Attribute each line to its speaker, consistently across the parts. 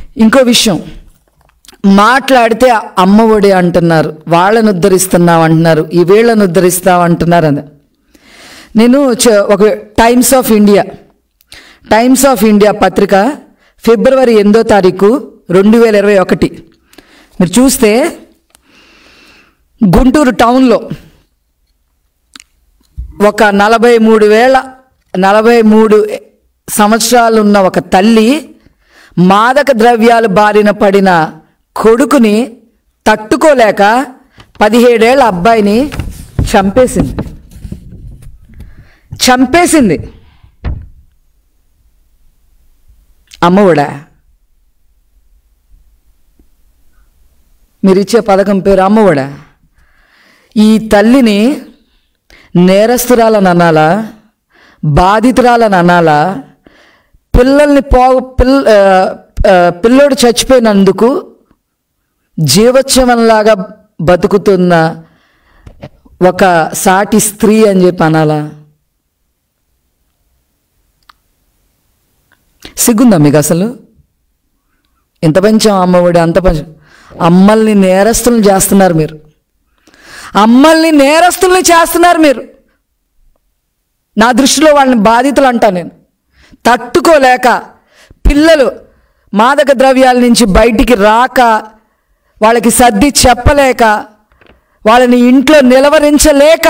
Speaker 1: ఇంకో విషయం మాట్లాడితే అమ్మ ఒడి అంటున్నారు వాళ్ళని ఉద్ధరిస్తున్నావు అంటున్నారు ఈ వీళ్ళని ఉద్ధరిస్తావు అంటున్నారు అని నేను చ- ఒక Times of India Times of India పత్రిక ఫిబ్రవరి ఎనిమిదో తారీఖు రెండు వేల ఇరవై ఒకటి మీరు చూస్తే గుంటూరు టౌన్లో ఒక నలభై మూడు వేల నలభై మూడు సంవత్సరాలు ఉన్న ఒక తల్లి మాదక ద్రవ్యాలు బారిన పడిన కొడుకుని తట్టుకోలేక పదిహేడేళ్ల అబ్బాయిని చంపేసింది చంపేసింది అమ్మఒడా మీరు ఇచ్చే పథకం పేరు అమ్మఒడా ఈ తల్లిని నేరస్తురాలని అనాలా బాధితురాలని అనాలా పిల్లల్ని పో పిల్ల ఆ, ఆ, పిల్లోడు చచ్చిపోయినందుకు జీవోత్సవంలాగా బతుకుతున్న ఒక సాటి స్త్రీ అని చెప్పి అనాలా సిగ్గుందా మీకు అసలు ఎంత పెంచాం అమ్మఒడి అంత పెంచాం అమ్మల్ని నేరస్తులను చేస్తున్నారు మీరు అమ్మల్ని నేరస్తుల్ని చేస్తున్నారు మీరు నా దృష్టిలో వాళ్ళని బాధితులు అంటా నేను తట్టుకోలేక పిల్లలు మాదక ద్రవ్యాల నుంచి బయటికి రాక వాళ్ళకి సర్ది చెప్పలేక వాళ్ళని ఇంట్లో నిలవరించలేక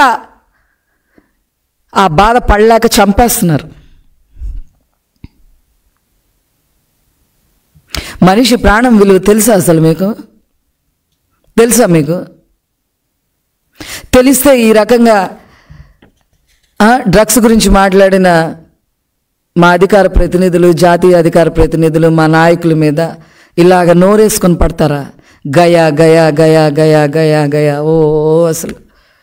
Speaker 1: ఆ బాధ పడలేక చంపేస్తున్నారు మనిషి ప్రాణం విలువ తెలుసా అసలు మీకు తెలుసా మీకు తెలిస్తే ఈ రకంగా ఆ, డ్రగ్స్ గురించి మాట్లాడిన మా అధికార ప్రతినిధులు జాతీయ అధికార ప్రతినిధులు మా నాయకుల మీద ఇలాగ నోరేసుకొని పడతారా గయా గయా గయా గయా గయా గయా ఓ ఓ అసలు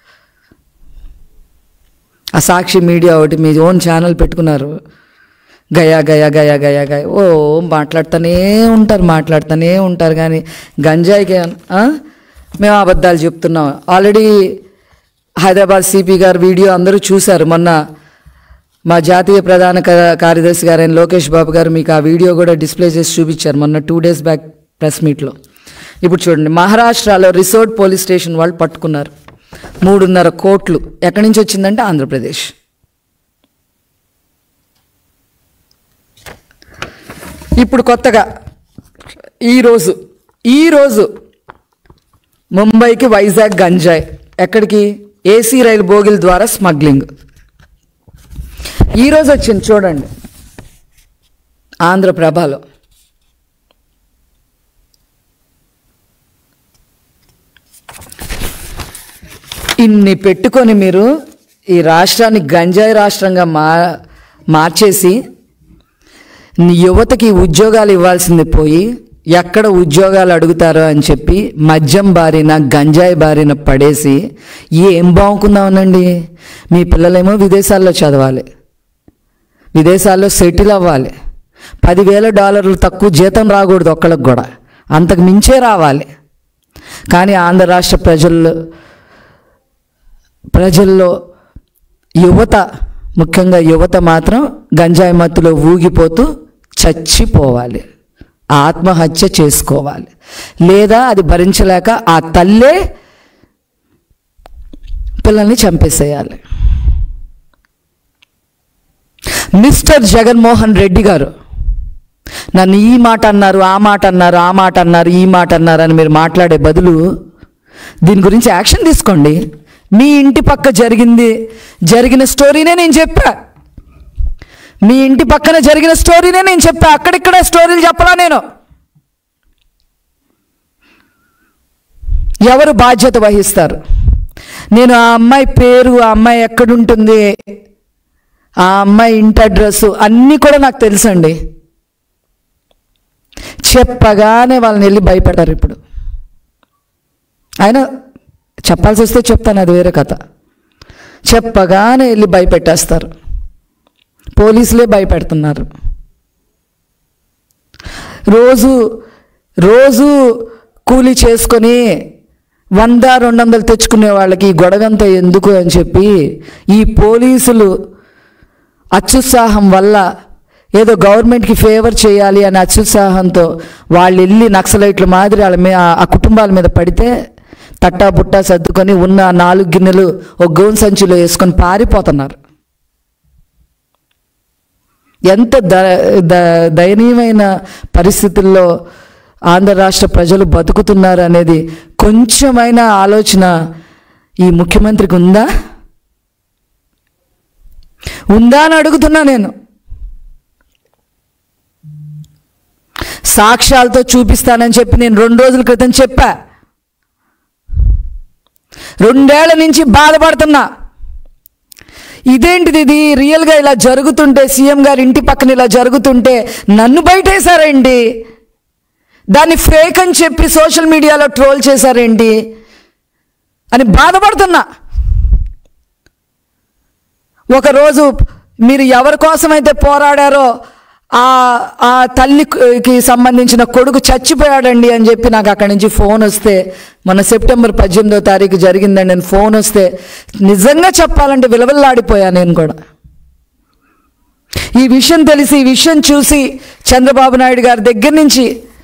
Speaker 1: ఆ సాక్షి మీడియా ఒకటి మీ ఓన్ ఛానల్ పెట్టుకున్నారు గయా గయా గయా గయా గయా ఓ మాట్లాడుతూనే ఉంటారు మాట్లాడుతూనే ఉంటారు కానీ గంజాయికి ఏమన్నా, ఆ? మేము అబద్ధాలు చెప్తున్నాం ఆల్రెడీ హైదరాబాద్ సిపి గారు వీడియో అందరూ చూశారు మొన్న మా జాతీయ ప్రధాన క- కార్యదర్శి గారైన లోకేష్ బాబు గారు మీకు ఆ వీడియో కూడా డిస్ప్లే చేసి చూపించారు మొన్న టూ డేస్ బ్యాక్ ప్రెస్ మీట్లో ఇప్పుడు చూడండి మహారాష్ట్రలో రిసోర్ట్ పోలీస్ స్టేషన్ వాళ్ళు పట్టుకున్నారు మూడున్నర కోట్లు ఎక్కడి నుంచి వచ్చిందంటే ఆంధ్రప్రదేశ్ ఇప్పుడు కొత్తగా ఈరోజు ఈరోజు ముంబైకి వైజాగ్ గంజాయి ఎక్కడికి ఏసీ రైలు బోగిల ద్వారా స్మగ్లింగ్ ఈరోజు వచ్చింది చూడండి ఆంధ్రప్రభలో ఇన్ని పెట్టుకొని మీరు ఈ రాష్ట్రాన్ని గంజాయి రాష్ట్రంగా మా మార్చేసి యువతకి ఉద్యోగాలు ఇవ్వాల్సింది పోయి ఎక్కడ ఉద్యోగాలు అడుగుతారో అని చెప్పి మద్యం బారిన గంజాయి బారిన పడేసి ఏం బాగుంకుందామనండి మీ పిల్లలేమో విదేశాల్లో చదవాలి విదేశాల్లో సెటిల్ అవ్వాలి పదివేల డాలర్లు తక్కువ జీతం రాకూడదు ఒక్కళ్ళకి కూడా అంతకు మించే రావాలి కానీ ఆంధ్ర రాష్ట్ర ప్రజల్లో ప్రజల్లో యువత ముఖ్యంగా యువత మాత్రం గంజాయి మత్తులో ఊగిపోతూ చచ్చిపోవాలి ఆత్మహత్య చేసుకోవాలి లేదా అది భరించలేక ఆ తల్లే పిల్లల్ని చంపేసేయాలి మిస్టర్ జగన్మోహన్ రెడ్డి గారు నన్ను ఈ మాట అన్నారు ఆ మాట అన్నారు ఆ మాట అన్నారు ఈ మాట అన్నారు అని మీరు మాట్లాడే బదులు దీని గురించి యాక్షన్ తీసుకోండి మీ ఇంటి పక్క జరిగింది జరిగిన స్టోరీనే నేను చెప్పా మీ ఇంటి పక్కన జరిగిన స్టోరీనే నేను చెప్పా అక్కడిక్కడ స్టోరీలు చెప్పలా నేను ఎవరు బాధ్యత వహిస్తారు నేను ఆ అమ్మాయి పేరు ఆ అమ్మాయి ఎక్కడుంటుంది ఆ అమ్మాయి ఇంటి అడ్రస్ అన్నీ కూడా నాకు తెలుసండి చెప్పగానే వాళ్ళని వెళ్ళి భయపడ్డారు ఇప్పుడు అయినా చెప్పాల్సి వస్తే చెప్తాను అది వేరే కథ చెప్పగానే వెళ్ళి భయపెట్టేస్తారు పోలీసులే భయపెడుతున్నారు రోజు రోజు కూలీ చేసుకొని వంద రెండు వందలు తెచ్చుకునే వాళ్ళకి ఈ గొడవంతా ఎందుకు అని చెప్పి ఈ పోలీసులు అత్యుత్సాహం వల్ల ఏదో గవర్నమెంట్కి ఫేవర్ చేయాలి అనే అత్యుత్సాహంతో వాళ్ళు వెళ్ళి నక్సలైట్ల మాదిరి వాళ్ళ మీద ఆ కుటుంబాల మీద పడితే తట్టా బుట్టా సర్దుకొని ఉన్న ఆ నాలుగు గిన్నెలు ఒక గోన్ సంచిలో వేసుకొని పారిపోతున్నారు ఎంత ద ద- దయనీయమైన పరిస్థితుల్లో ఆంధ్ర రాష్ట్ర ప్రజలు బతుకుతున్నారు అనేది కొంచెమైనా ఆలోచన ఈ ముఖ్యమంత్రికి ఉందా ఉందా అని అడుగుతున్నా నేను సాక్ష్యాలతో చూపిస్తానని చెప్పి నేను రెండు రోజుల క్రితం చెప్పా రెండేళ్ల నుంచి బాధపడుతున్నా ఇదేంటిది ఇది రియల్గా ఇలా జరుగుతుంటే సీఎం గారి ఇంటి పక్కన ఇలా జరుగుతుంటే నన్ను బయటేశారండి దాన్ని ఫేక్ అని చెప్పి సోషల్ మీడియాలో ట్రోల్ చేశారేంటి అని బాధపడుతున్నా ఒకరోజు మీరు ఎవరి కోసమైతే పోరాడారో ఆ ఆ తల్లికి సంబంధించిన కొడుకు చచ్చిపోయాడండి అని చెప్పి నాకు అక్కడి నుంచి ఫోన్ వస్తే మన సెప్టెంబర్ పద్దెనిమిదో తారీఖు జరిగిందండి నేను ఫోన్ వస్తే నిజంగా చెప్పాలంటే విలవిల్లాడిపోయా నేను కూడా ఈ విషయం తెలిసి ఈ విషయం చూసి చంద్రబాబు నాయుడు గారి దగ్గర నుంచి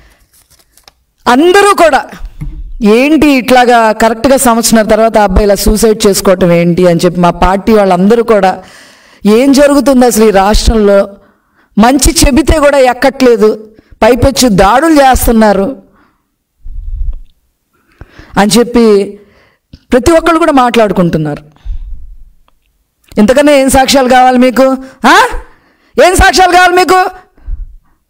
Speaker 1: అందరూ కూడా ఏంటి ఇట్లాగా కరెక్ట్గా సంవత్సరం తర్వాత ఆ అబ్బాయి ఇలా సూసైడ్ చేసుకోవటం ఏంటి అని చెప్పి మా పార్టీ వాళ్ళందరూ కూడా ఏం జరుగుతుంది అసలు ఈ రాష్ట్రంలో మంచి చెబితే కూడా ఎక్కట్లేదు పైపెచ్చు దాడులు చేస్తున్నారు అని చెప్పి ప్రతి ఒక్కళ్ళు కూడా మాట్లాడుకుంటున్నారు ఇంతకన్నా ఏం సాక్ష్యాలు కావాలి మీకు ఆ? ఏం సాక్ష్యాలు కావాలి మీకు